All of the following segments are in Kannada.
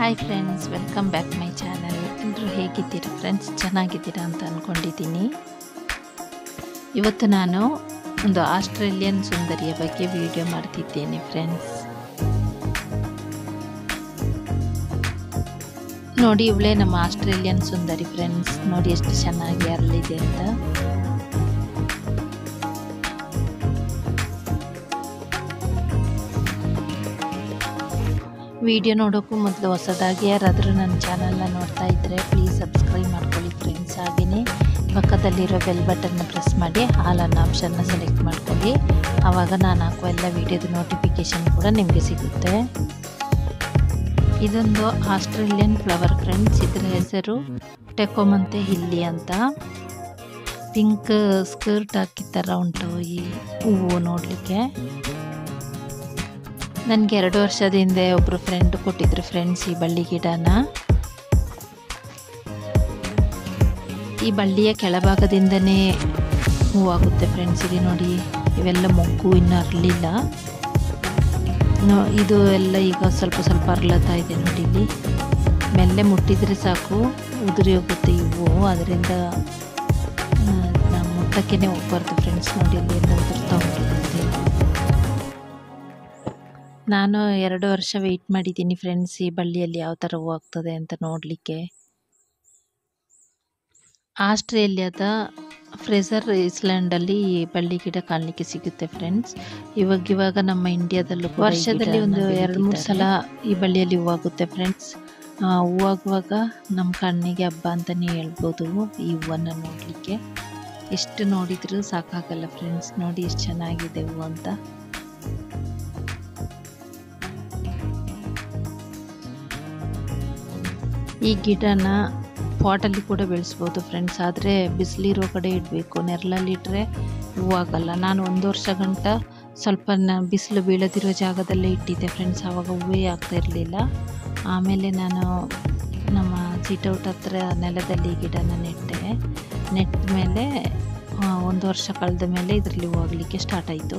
hi friends welcome back my channel ಎಲ್ಲರೂ ಹೇಗಿದ್ದೀರಾ ಫ್ರೆಂಡ್ಸ್ ಚೆನ್ನಾಗಿದ್ದೀರಾ ಅಂತ ಅಂದ್ಕೊಂಡಿದ್ದೀನಿ ಇವತ್ತು ನಾನು ಒಂದು ಆಸ್ಟ್ರೇಲಿಯನ್ ಸುಂದರಿಯ ಬಗ್ಗೆ ವಿಡಿಯೋ ಮಾಡ್ತಿದ್ದೇನೆ ಫ್ರೆಂಡ್ಸ್ ನೋಡಿ ಇವಳೇ ನಮ್ಮ ಆಸ್ಟ್ರೇಲಿಯನ್ ಸುಂದರಿ ಫ್ರೆಂಡ್ಸ್ ನೋಡಿ ಎಷ್ಟು ಚೆನ್ನಾಗಿ ಅರಳಿದೆ ಅಂತ ವಿಡಿಯೋ ನೋಡೋಕ್ಕೂ ಮೊದಲು ಹೊಸದಾಗಿ ಯಾರಾದರೂ ನನ್ನ ಚಾನಲ್ನ ನೋಡ್ತಾ ಇದ್ದರೆ ಪ್ಲೀಸ್ ಸಬ್ಸ್ಕ್ರೈಬ್ ಮಾಡ್ಕೊಳ್ಳಿ ಫ್ರೆಂಡ್ಸ್ ಹಾಗೆಯೇ ಪಕ್ಕದಲ್ಲಿರೋ ಬೆಲ್ ಬಟನ್ನ ಪ್ರೆಸ್ ಮಾಡಿ ಹಾಲ್ ಅನ್ನೋ ಆಪ್ಷನ್ನ ಸೆಲೆಕ್ಟ್ ಮಾಡ್ಕೊಳ್ಳಿ ಆವಾಗ ನಾನು ಹಾಕುವ ಎಲ್ಲ ವಿಡಿಯೋದ ನೋಟಿಫಿಕೇಷನ್ ಕೂಡ ನಿಮಗೆ ಸಿಗುತ್ತೆ ಇದೊಂದು ಆಸ್ಟ್ರೇಲಿಯನ್ ಫ್ಲವರ್ ಫ್ರೆಂಡ್ಸ್ ಇದರ ಹೆಸರು ಟೆಕೋಮಂತೆ ಹಿಲ್ಲಿ ಅಂತ ಪಿಂಕ್ ಸ್ಕರ್ಟ್ ಹಾಕಿ ಥರ ಉಂಟು ಈ ಹೂವು ನೋಡಲಿಕ್ಕೆ ನನಗೆ ಎರಡು ವರ್ಷದ ಹಿಂದೆ ಒಬ್ಬರು ಫ್ರೆಂಡ್ ಕೊಟ್ಟಿದ್ರು ಫ್ರೆಂಡ್ಸ್ ಈ ಬಳ್ಳಿ ಗಿಡನ ಈ ಬಳ್ಳಿಯ ಕೆಳಭಾಗದಿಂದನೇ ಹೂವಾಗುತ್ತೆ ಫ್ರೆಂಡ್ಸ್ ಇಲ್ಲಿ ನೋಡಿ ಇವೆಲ್ಲ ಮೊಗ್ಗು ಇನ್ನೂ ಅರಳಿಲ್ಲ ಇದು ಎಲ್ಲ ಈಗ ಸ್ವಲ್ಪ ಸ್ವಲ್ಪ ಅರಳತಾ ಇದೆ ನೋಡಿ ಇಲ್ಲಿ ಮೆಲ್ಲೆ ಮುಟ್ಟಿದರೆ ಸಾಕು ಉದುರಿ ಹೋಗುತ್ತೆ ಇವು ಅದರಿಂದ ನಾವು ಮುಟ್ಟಕ್ಕೇ ಹೋಗ್ಬಾರ್ದು ಫ್ರೆಂಡ್ಸ್ ನೋಡಿ ಅಲ್ಲಿ ಎಲ್ಲ ಉದುರ್ತಾ ಉಂಟು ನಾನು ಎರಡು ವರ್ಷ ವೆಯ್ಟ್ ಮಾಡಿದ್ದೀನಿ ಫ್ರೆಂಡ್ಸ್ ಈ ಬಳ್ಳಿಯಲ್ಲಿ ಯಾವ ಥರ ಹೂ ಆಗ್ತದೆ ಅಂತ ನೋಡಲಿಕ್ಕೆ ಆಸ್ಟ್ರೇಲಿಯಾದ ಫ್ರೆಸರ್ ಐಸ್ಲ್ಯಾಂಡಲ್ಲಿ ಈ ಬಳ್ಳಿ ಗಿಡ ಕಾಣಲಿಕ್ಕೆ ಸಿಗುತ್ತೆ ಫ್ರೆಂಡ್ಸ್ ಇವಾಗ ಇವಾಗ ನಮ್ಮ ಇಂಡಿಯಾದಲ್ಲೂ ವರ್ಷದಲ್ಲಿ ಒಂದು ಎರಡು ಮೂರು ಸಲ ಈ ಬಳ್ಳಿಯಲ್ಲಿ ಹೂವಾಗುತ್ತೆ ಫ್ರೆಂಡ್ಸ್ ಹೂವಾಗುವಾಗ ನಮ್ಮ ಕಣ್ಣಿಗೆ ಹಬ್ಬ ಅಂತಲೇ ಹೇಳ್ಬೋದು ಈ ಹೂವನ್ನು ನೋಡಲಿಕ್ಕೆ ಎಷ್ಟು ನೋಡಿದರೂ ಸಾಕಾಗಲ್ಲ ಫ್ರೆಂಡ್ಸ್ ನೋಡಿ ಎಷ್ಟು ಚೆನ್ನಾಗಿದೆ ಹೂವು ಅಂತ ಈ ಗಿಡನ ಪಾಟಲ್ಲಿ ಕೂಡ ಬೆಳೆಸ್ಬೋದು ಫ್ರೆಂಡ್ಸ್ ಆದರೆ ಬಿಸಿಲಿರೋ ಕಡೆ ಇಡಬೇಕು ನೆರಳಲ್ಲಿ ಇಟ್ಟರೆ ಹೂವಾಗಲ್ಲ ನಾನು ಒಂದು ವರ್ಷ ಗಂಟ ಸ್ವಲ್ಪ ನ ಬಿಸಿಲು ಬೀಳದಿರೋ ಜಾಗದಲ್ಲೇ ಇಟ್ಟಿದ್ದೆ ಫ್ರೆಂಡ್ಸ್ ಆವಾಗ ಹೂವೇ ಆಗ್ತಾ ಇರಲಿಲ್ಲ ಆಮೇಲೆ ನಾನು ನಮ್ಮ ಸಿಟೌಟ್ ಹತ್ರ ನೆಲದಲ್ಲಿ ಗಿಡನ ನೆಟ್ಟೆ ನೆಟ್ಟ ಮೇಲೆ ಒಂದು ವರ್ಷ ಕಳೆದ ಮೇಲೆ ಇದರಲ್ಲಿ ಹೂವಾಗಲಿಕ್ಕೆ ಸ್ಟಾರ್ಟ್ ಆಯಿತು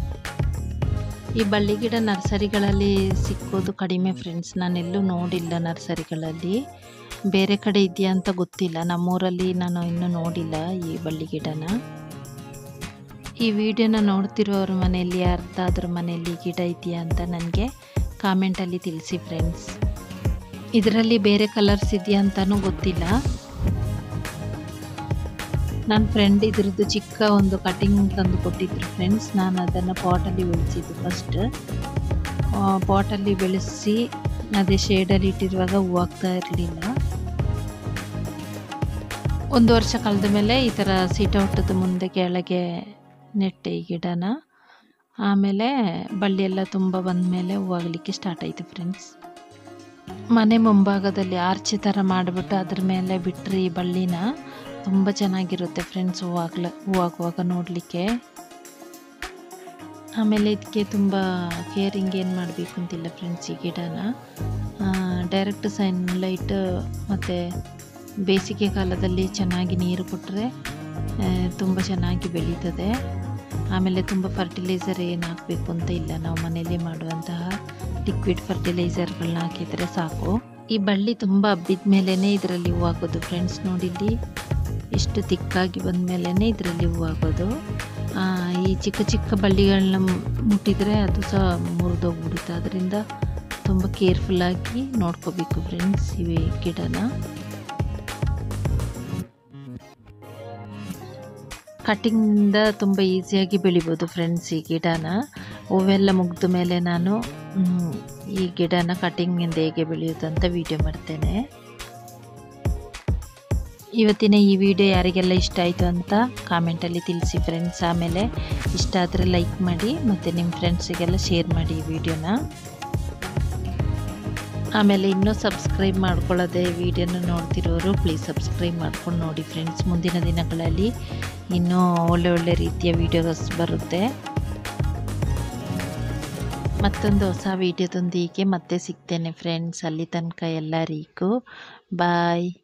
ಈ ಬಳ್ಳಿ ಗಿಡ ನರ್ಸರಿಗಳಲ್ಲಿ ಸಿಕ್ಕೋದು ಕಡಿಮೆ ಫ್ರೆಂಡ್ಸ್ ನಾನೆಲ್ಲೂ ನೋಡಿಲ್ಲ ನರ್ಸರಿಗಳಲ್ಲಿ ಬೇರೆ ಕಡೆ ಇದೆಯಾ ಅಂತ ಗೊತ್ತಿಲ್ಲ ನಮ್ಮೂರಲ್ಲಿ ನಾನು ಇನ್ನೂ ನೋಡಿಲ್ಲ ಈ ಬಳ್ಳಿ ಗಿಡನ ಈ ವಿಡಿಯೋನ ನೋಡ್ತಿರೋರ ಮನೆಯಲ್ಲಿ ಯಾರ್ದಾದ್ರ ಮನೆಯಲ್ಲಿ ಗಿಡ ಇದೆಯಾ ಅಂತ ನನಗೆ ಕಾಮೆಂಟಲ್ಲಿ ತಿಳಿಸಿ ಫ್ರೆಂಡ್ಸ್ ಇದರಲ್ಲಿ ಬೇರೆ ಕಲರ್ಸ್ ಇದೆಯಾ ಅಂತಲೂ ಗೊತ್ತಿಲ್ಲ ನನ್ನ ಫ್ರೆಂಡ್ ಇದ್ರದ್ದು ಚಿಕ್ಕ ಒಂದು ಕಟಿಂಗ್ ತಂದು ಕೊಟ್ಟಿದ್ರು ಫ್ರೆಂಡ್ಸ್ ನಾನು ಅದನ್ನು ಪಾಟಲ್ಲಿ ಬೆಳೆಸಿದ್ದು ಫಸ್ಟ್ ಪಾಟಲ್ಲಿ ಬೆಳೆಸಿ ಅದೇ ಶೇಡಲ್ಲಿ ಇಟ್ಟಿರುವಾಗ ಹೂವಾಗ್ತಾ ಇರಲಿಲ್ಲ ಒಂದು ವರ್ಷ ಕಳೆದ ಮೇಲೆ ಈ ಥರ ಸೀಟೌಟದ ಮುಂದೆ ಕೆಳಗೆ ನೆಟ್ಟೆ ಈ ಗಿಡನ ಆಮೇಲೆ ಬಳ್ಳಿ ಎಲ್ಲ ತುಂಬ ಬಂದ ಮೇಲೆ ಹೂವಾಗಲಿಕ್ಕೆ ಸ್ಟಾರ್ಟ್ ಆಯಿತು ಫ್ರೆಂಡ್ಸ್ ಮನೆ ಮುಂಭಾಗದಲ್ಲಿ ಆರ್ಚಿ ಥರ ಮಾಡಿಬಿಟ್ಟು ಅದ್ರ ಮೇಲೆ ಬಿಟ್ಟರೆ ಈ ಬಳ್ಳಿನ ತುಂಬ ಚೆನ್ನಾಗಿರುತ್ತೆ ಫ್ರೆಂಡ್ಸ್ ಹೂವಾಗ್ಲ ಹೂವಾಗುವಾಗ ನೋಡಲಿಕ್ಕೆ ಆಮೇಲೆ ಇದಕ್ಕೆ ತುಂಬ ಕೇರಿಂಗ್ ಏನು ಮಾಡಬೇಕು ಅಂತಿಲ್ಲ ಫ್ರೆಂಡ್ಸ್ ಈ ಗಿಡನ ಡೈರೆಕ್ಟ್ ಸನ್ಲೈಟ್ ಮತ್ತು ಬೇಸಿಗೆ ಕಾಲದಲ್ಲಿ ಚೆನ್ನಾಗಿ ನೀರು ಕೊಟ್ಟರೆ ತುಂಬ ಚೆನ್ನಾಗಿ ಬೆಳೀತದೆ ಆಮೇಲೆ ತುಂಬ ಫರ್ಟಿಲೈಸರ್ ಏನು ಹಾಕಬೇಕು ಅಂತ ಇಲ್ಲ ನಾವು ಮನೆಯಲ್ಲೇ ಮಾಡುವಂತಹ ಲಿಕ್ವಿಡ್ ಫರ್ಟಿಲೈಸರ್ಗಳನ್ನ ಹಾಕಿದರೆ ಸಾಕು ಈ ಬಳ್ಳಿ ತುಂಬ ಹಬ್ಬಿದ ಮೇಲೇ ಇದರಲ್ಲಿ ಹೂವಾಗೋದು ಫ್ರೆಂಡ್ಸ್ ನೋಡಿಲ್ಲಿ ಎಷ್ಟು ತಿಕ್ಕಾಗಿ ಬಂದ ಮೇಲೇ ಇದರಲ್ಲಿ ಹೂವಾಗೋದು ಈ ಚಿಕ್ಕ ಚಿಕ್ಕ ಬಳ್ಳಿಗಳನ್ನ ಮುಟ್ಟಿದರೆ ಅದು ಸಹ ಮುರಿದೋಗ್ಬಿಡುತ್ತೆ ಅದರಿಂದ ತುಂಬ ಕೇರ್ಫುಲ್ಲಾಗಿ ನೋಡ್ಕೋಬೇಕು ಫ್ರೆಂಡ್ಸ್ ಇವೆ ಗಿಡನ ಕಟಿಂಗಿಂದ ತುಂಬ ಈಸಿಯಾಗಿ ಬೆಳಿಬೋದು ಫ್ರೆಂಡ್ಸ್ ಈ ಗಿಡನ ಹೂವೆಲ್ಲ ಮುಗಿದ ಮೇಲೆ ನಾನು ಈ ಗಿಡನ ಕಟಿಂಗಿಂದ ಹೇಗೆ ಬೆಳೆಯೋದು ಅಂತ ವಿಡಿಯೋ ಮಾಡ್ತೇನೆ ಇವತ್ತಿನ ಈ ವಿಡಿಯೋ ಯಾರಿಗೆಲ್ಲ ಇಷ್ಟ ಆಯಿತು ಅಂತ ಕಾಮೆಂಟಲ್ಲಿ ತಿಳಿಸಿ ಫ್ರೆಂಡ್ಸ್ ಆಮೇಲೆ ಇಷ್ಟ ಆದರೆ ಲೈಕ್ ಮಾಡಿ ಮತ್ತು ನಿಮ್ಮ ಫ್ರೆಂಡ್ಸಿಗೆಲ್ಲ ಶೇರ್ ಮಾಡಿ ಈ ವಿಡಿಯೋನ ಆಮೇಲೆ ಇನ್ನೂ ಸಬ್ಸ್ಕ್ರೈಬ್ ಮಾಡ್ಕೊಳ್ಳೋದೆ ವಿಡಿಯೋನ ನೋಡ್ತಿರೋರು ಪ್ಲೀಸ್ ಸಬ್ಸ್ಕ್ರೈಬ್ ಮಾಡ್ಕೊಂಡು ನೋಡಿ ಫ್ರೆಂಡ್ಸ್ ಮುಂದಿನ ದಿನಗಳಲ್ಲಿ ಇನ್ನೂ ಒಳ್ಳೆ ಒಳ್ಳೆ ರೀತಿಯ ವಿಡಿಯೋಸ್ ಬರುತ್ತೆ ಮತ್ತೊಂದು ಹೊಸ ವಿಡಿಯೋದೊಂದಿಗೆ ಮತ್ತೆ ಸಿಗ್ತೇನೆ ಫ್ರೆಂಡ್ಸ್ ಅಲ್ಲಿ ತನಕ ಎಲ್ಲರಿಗೂ ಬಾಯ್